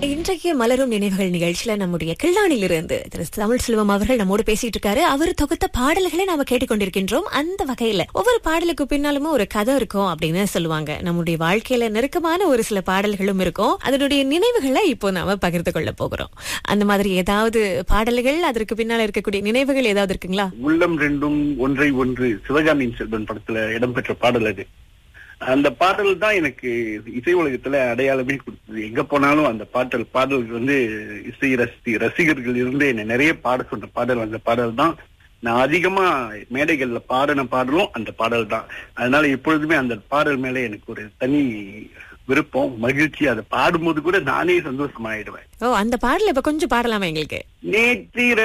இன்றைக்கு மலரும் நினைவுகள் நிகழ்ச்சியில நம்முடைய கிள்ளானிலிருந்து திரு தமிழ் செல்வம் அவர்கள் நம்மோடு பேசிட்டு இருக்காரு அவர் தொகுத்த பாடல்களை நாம கேட்டுக்கொண்டிருக்கின்றோம் அந்த வகையில ஒவ்வொரு பாடலுக்கு பின்னாலுமே ஒரு கதை இருக்கும் அப்படின்னு சொல்லுவாங்க நம்முடைய வாழ்க்கையில நெருக்கமான ஒரு சில பாடல்களும் இருக்கும் அதனுடைய நினைவுகளை இப்போ நாம பகிர்ந்து கொள்ள போகிறோம் அந்த மாதிரி ஏதாவது பாடல்கள் அதற்கு பின்னால இருக்கக்கூடிய நினைவுகள் ஏதாவது இருக்குங்களா உள்ளம் ரெண்டும் ஒன்றை ஒன்று சிவகாமியின் செல்வன் படத்துல இடம்பெற்ற பாடல் அது அந்த பாடல் தான் எனக்கு இசை உலகத்துல அடையாளமே கொடுத்தது எங்க போனாலும் அந்த பாடல் பாடல் வந்து இசை ரசி ரசிகர்கள் இருந்து என்னை நிறைய பாட சொன்ன பாடல் அந்த பாடல் தான் நான் அதிகமா மேடைகள்ல பாடின பாடலும் அந்த பாடல் தான் அதனால எப்பொழுதுமே அந்த பாடல் மேல எனக்கு ஒரு தனி விருப்பம் மகிழ்ச்சி அதை பாடும்போது கூட நானே சந்தோஷமாயிடுவேன் ஓ அந்த பாடல இப்ப கொஞ்சம் பாடலாமா எங்களுக்கு நேற்றிர